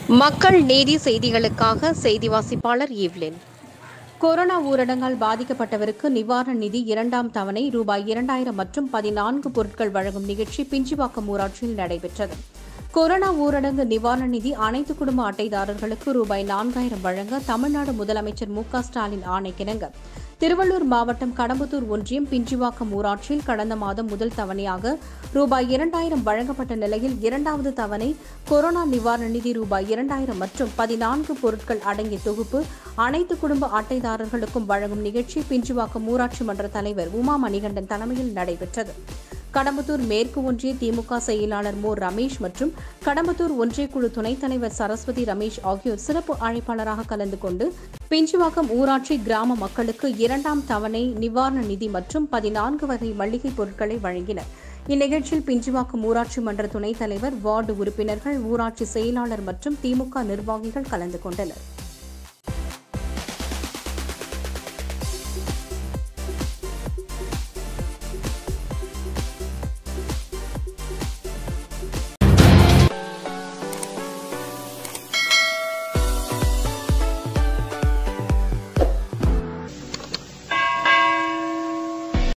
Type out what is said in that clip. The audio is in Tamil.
மக்கள் நீதி செய்திகளுக்காக செய்தி வாசிப்பாளர் ஈவ்லின் கொரோனா ஊரடங்கால் பாதிக்கப்பட்டவருக்கு நிவாரண நிதி இரண்டாம் தவணை ரூபாய் இரண்டாயிரம் மற்றும் பதினான்கு பொருட்கள் வழங்கும் நிகழ்ச்சி பிஞ்சிவாக்கம் ஊராட்சியில் நடைபெற்றது கொரோனா ஊரடங்கு நிவாரண நிதி அனைத்து குடும்ப அட்டைதாரர்களுக்கு ரூபாய் நான்காயிரம் வழங்க தமிழ்நாடு முதலமைச்சர் மு க ஸ்டாலின் ஆணைக்கிணங்க திருவள்ளூர் மாவட்டம் கடம்பத்தூர் ஒன்றியம் பிஞ்சிவாக்கம் ஊராட்சியில் கடந்த மாதம் முதல் தவணையாக ரூபாய் இரண்டாயிரம் வழங்கப்பட்ட நிலையில் இரண்டாவது தவணை கொரோனா நிவாரண நிதி ரூபாய் இரண்டாயிரம் மற்றும் பதினான்கு பொருட்கள் அடங்கிய தொகுப்பு அனைத்து குடும்ப அட்டைதாரர்களுக்கும் வழங்கும் நிகழ்ச்சி பிஞ்சிவாக்கம் ஊராட்சி மன்ற தலைவர் உமா மணிகண்டன் தலைமையில் நடைபெற்றது கடம்பத்தூர் மேற்கு ஒன்றிய திமுக செயலாளர் மோ ரமேஷ் மற்றும் கடம்பத்தூர் ஒன்றிய குழு துணைத் தலைவர் சரஸ்வதி ரமேஷ் ஆகியோர் சிறப்பு அழைப்பாளராக கலந்து கொண்டு பிஞ்சுவாக்கம் ஊராட்சி கிராம மக்களுக்கு இரண்டாம் தவணை நிவாரண நிதி மற்றும் பதினான்கு வகை மளிகை பொருட்களை வழங்கினர் இந்நிகழ்ச்சியில் பிஞ்சுவாக்கம் ஊராட்சி மன்ற துணைத் தலைவர் வார்டு உறுப்பினர்கள் ஊராட்சி செயலாளர் மற்றும் திமுக நிர்வாகிகள் கலந்து கொண்டனர்